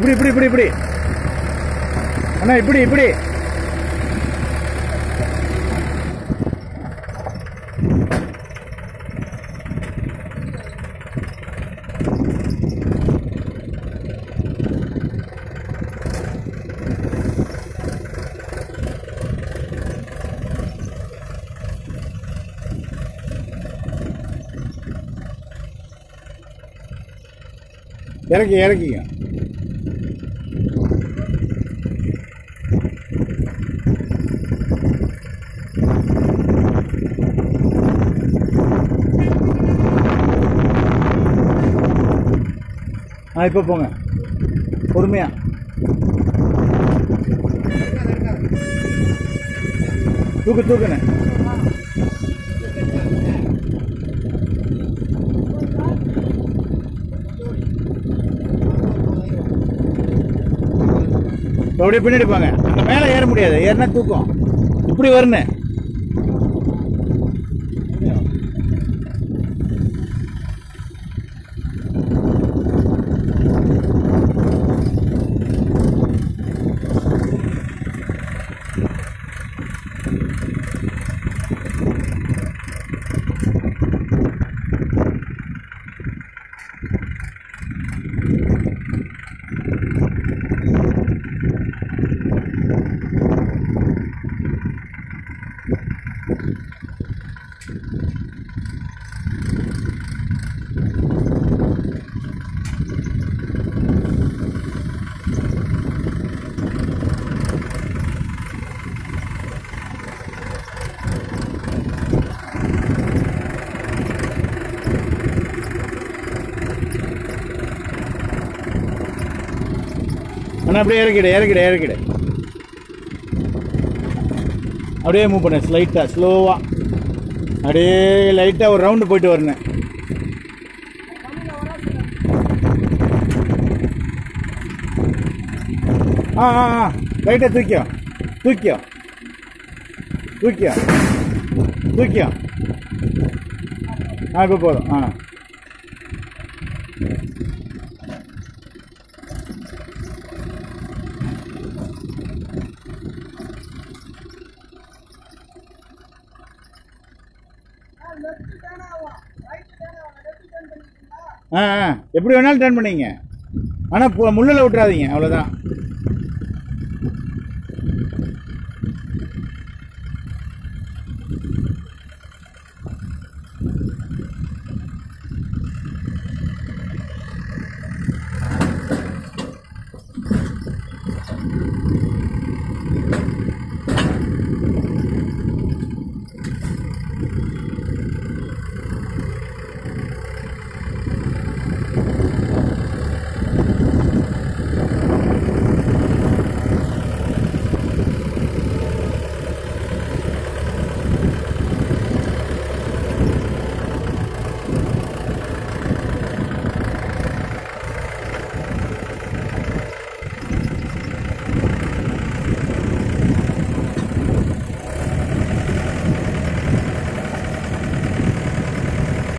இப்படி இப்படி இப்படி இப்படி அண்ணா இப்படி இப்படி இறக்கி இறக்கிங்க ஆ இப்போ போங்க பொறுமையா தூக்கு தூக்குண்ணே இப்ப அப்படியே பின்னாடி போங்க அங்க மேல ஏற முடியாது ஏறினா தூக்கம் இப்படி வரணும் அண்ணா அப்படியே இறக்கிடு இறக்கிடு இறக்கிடு அப்படியே மூவ் பண்ணு ஸ்லைட்டாக ஸ்லோவாக அப்படியே லைட்டாக ஒரு ரவுண்டு போயிட்டு வரணும் ஆ ஆ ஆ லைட்டாக தூக்கியோ தூக்கியோ தூக்கியோ தூக்கியோ ஆ இப்போ போதும் ஆ ஆ ஆ எப்படி வேணாலும் டர்ன் பண்ணிங்க ஆனால் முள்ளில் விட்டுறாதீங்க அவ்வளோதான்